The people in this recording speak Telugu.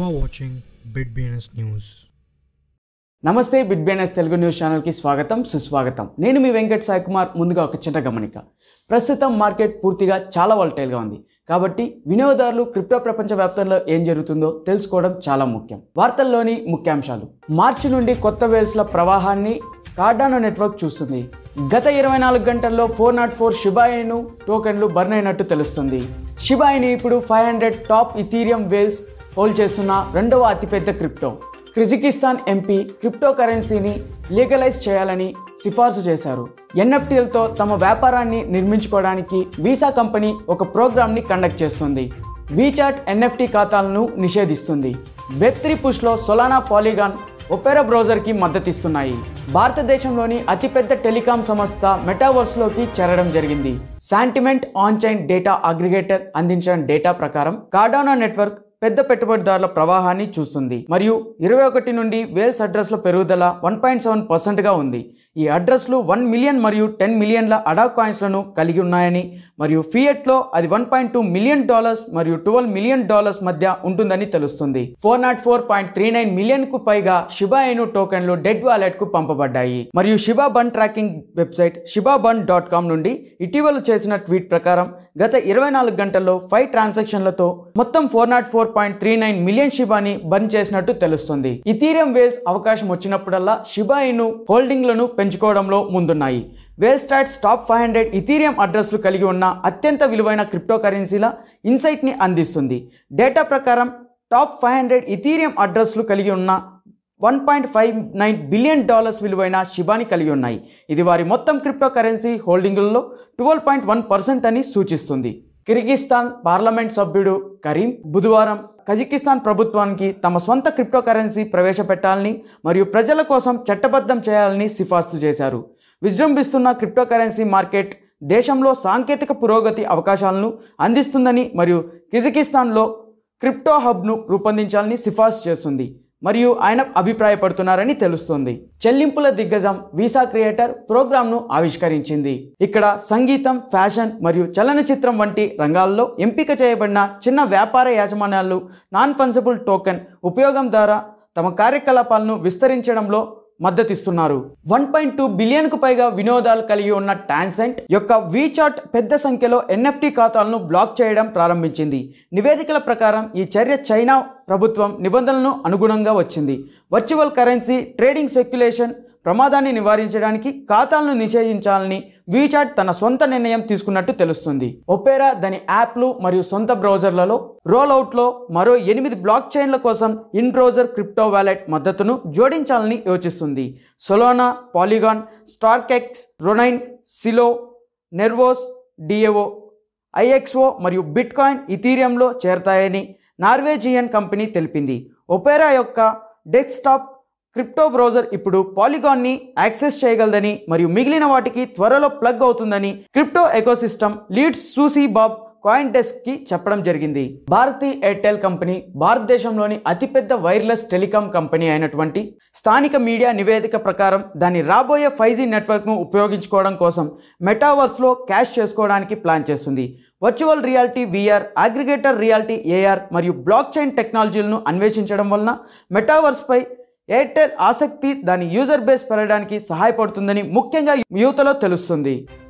are watching BitBNS News. నమస్తే బిగ్ బిఎన్ఎస్ తెలుగు న్యూస్ ఛానల్కి స్వాగతం సుస్వాగతం నేను మీ వెంకట్ సాయి కుమార్ ముందుగా ఒక చిన్న గమనిక ప్రస్తుతం మార్కెట్ పూర్తిగా చాలా వాలటైల్గా ఉంది కాబట్టి వినియోగదారులు క్రిప్టో ప్రపంచ వ్యాప్తంలో ఏం జరుగుతుందో తెలుసుకోవడం చాలా ముఖ్యం వార్తల్లోని ముఖ్యాంశాలు మార్చి నుండి కొత్త వేల్స్ల ప్రవాహాన్ని కార్డానో నెట్వర్క్ చూస్తుంది గత ఇరవై నాలుగు గంటల్లో ఫోర్ నాట్ ఫోర్ షిబాయిను టోకెన్లు బర్న్ అయినట్టు తెలుస్తుంది షిబాయిని ఇప్పుడు five hundred top Ethereum whales hold చేస్తున్న రెండవ అతిపెద్ద క్రిప్టో కిర్జికిస్తాన్ ఎంపీ క్రిప్టో కరెన్సీని లీగలైజ్ చేయాలని సిఫార్సు చేశారు ఎన్ఎఫ్టీలతో తమ వ్యాపారాన్ని నిర్మించుకోవడానికి వీసా కంపెనీ ఒక ప్రోగ్రామ్ని కండక్ట్ చేస్తుంది వీచాట్ ఎన్ఎఫ్టీ ఖాతాలను నిషేధిస్తుంది వెబ్ త్రీ పుష్లో సొలానా పాలిగాన్ ఒపెరా బ్రౌజర్కి మద్దతిస్తున్నాయి భారతదేశంలోని అతిపెద్ద టెలికాం సంస్థ మెటావర్స్లోకి చేరడం జరిగింది Santiment on chain data aggregator అందించిన డేటా ప్రకారం కార్డానో నెట్వర్క్ పెద్ద పెట్టుబడిదారుల ప్రవాహాన్ని చూస్తుంది మరియు ఇరవై ఒకటి నుండి వేల్స్ అడ్రస్ల పెరుగుదల వన్ పాయింట్ సెవెన్ పర్సెంట్గా ఉంది ఈ అడ్రస్లు వన్ మిలియన్ మరియు టెన్ మిలియన్ల అడా కాయిన్స్లను కలిగి ఉన్నాయని మరియు ఫియట్లో అది one point two million dollars మరియు ట్వెల్వ్ మిలియన్ డాలర్స్ మధ్య ఉంటుందని తెలుస్తుంది four nought four point three nine million కు పైగా షిబా ఇను టోకెన్లు డెడ్ వాలెట్ కు పంపబడ్డాయి మరియు Shiba burn tracking website Shiba burn dot com నుండి ఇటీవల చేసిన ట్వీట్ ప్రకారం గత ఇరవై నాలుగు గంటల్లో ఫైవ్ ట్రాన్సాక్షన్లతో మొత్తం four nought four point three nine million షిబాని బర్న్ చేసినట్టు తెలుస్తుంది ఇథీరియం వేల్స్ అవకాశం వచ్చినప్పుడల్లా షిబా ఇను హోల్డింగ్లను పెంచుకోవడంలో ముందున్నాయి whale stats top five hundred Ethereum అడ్రస్లు కలిగి ఉన్న అత్యంత విలువైన క్రిప్టో కరెన్సీల ఇన్సైట్ని అందిస్తుంది డేటా ప్రకారం టాప్ ఫైవ్ హండ్రెడ్ ఇథీరియం అడ్రస్లు కలిగి ఉన్న one point five nine billion dollars విలువైన షిబాని కలిగి ఉన్నాయి ఇది వారి మొత్తం క్రిప్టో కరెన్సీ హోల్డింగులలో ట్వెల్వ్ పాయింట్ వన్ పర్సెంట్ అని సూచిస్తుంది కిర్గిస్తాన్ పార్లమెంట్ సభ్యుడు కరీం బుధవారం కజకిస్తాన్ ప్రభుత్వానికి తమ స్వంత క్రిప్టో కరెన్సీ ప్రవేశపెట్టాలని మరియు ప్రజల కోసం చట్టబద్ధం చేయాలని సిఫార్సు చేశారు విజృంభిస్తున్న క్రిప్టో కరెన్సీ మార్కెట్ దేశంలో సాంకేతిక పురోగతి అవకాశాలను అందిస్తుందని మరియు కిజకిస్తాన్లో క్రిప్టో హబ్ను రూపొందించాలని సిఫార్సు చేస్తుంది మరియు ఆయన అభిప్రాయపడుతున్నారని తెలుస్తుంది చెల్లింపుల దిగ్గజం వీసా క్రియేటర్ ప్రోగ్రామ్ను ఆవిష్కరించింది ఇక్కడ సంగీతం ఫ్యాషన్ మరియు చలనచిత్రం వంటి రంగాల్లో ఎంపిక చేయబడిన చిన్న వ్యాపార యాజమాన్యాలు నాన్ ఫంజబుల్ టోకెన్ ఉపయోగం ద్వారా తమ కార్యకలాపాలను విస్తరించడంలో మద్దతిస్తున్నారు వన్ పాయింట్ టూ బిలియన్కు పైగా వినోదాలు కలిగి ఉన్న టాన్సెంట్ యొక్క వీచాట్ పెద్ద సంఖ్యలో ఎన్ఎఫ్టీ ఖాతాలను బ్లాక్ చేయడం ప్రారంభించింది నివేదికల ప్రకారం ఈ చర్య చైనా ప్రభుత్వం నిబంధనలను అనుగుణంగా వచ్చింది వర్చువల్ కరెన్సీ ట్రేడింగ్ సెక్యులేషన్ ప్రమాదాన్ని నివారించడానికి ఖాతాలను నిషేధించాలని వీచాట్ తన సొంత నిర్ణయం తీసుకున్నట్టు తెలుస్తుంది ఒపేరా దాని యాప్లు మరియు సొంత బ్రౌజర్లలో రోల్అవుట్లో మరో ఎనిమిది బ్లాక్ చైన్ల కోసం ఇన్ బ్రౌజర్ క్రిప్టో వ్యాలెట్ మద్దతును జోడించాలని యోచిస్తుంది సొలోనా పాలిగాన్ స్టార్కెక్స్ రొనైన్ సిలో నెర్వోస్ డిఏఓ ఐఎక్స్ఓ మరియు బిట్కాయిన్ ఇథీరియంలో చేరతాయని నార్వేజియన్ కంపెనీ తెలిపింది ఒపేరా యొక్క డెస్క్టాప్ క్రిప్టో బ్రౌజర్ ఇప్పుడు పాలిగాన్ని యాక్సెస్ చేయగలదని మరియు మిగిలిన వాటికి త్వరలో ప్లగ్ అవుతుందని crypto ecosystem leads Susie Bob CoinDesk కి చెప్పడం జరిగింది భారతీ ఎయిర్టెల్ కంపెనీ భారతదేశంలోని అతిపెద్ద వైర్లెస్ టెలికాం కంపెనీ అయినటువంటి స్థానిక మీడియా నివేదిక ప్రకారం దాని రాబోయే ఫైవ్ జీ నెట్వర్క్ను ఉపయోగించుకోవడం కోసం మెటావర్స్లో క్యాష్ చేసుకోవడానికి ప్లాన్ చేస్తుంది virtual reality VR aggregator reality AR మరియు బ్లాక్ చైన్ టెక్నాలజీలను అన్వేషించడం వలన మెటావర్స్పై ఎయిర్టెల్ ఆసక్తి దాని యూజర్ బేస్ పెరగడానికి సహాయపడుతుందని ముఖ్యంగా యువతలో తెలుస్తుంది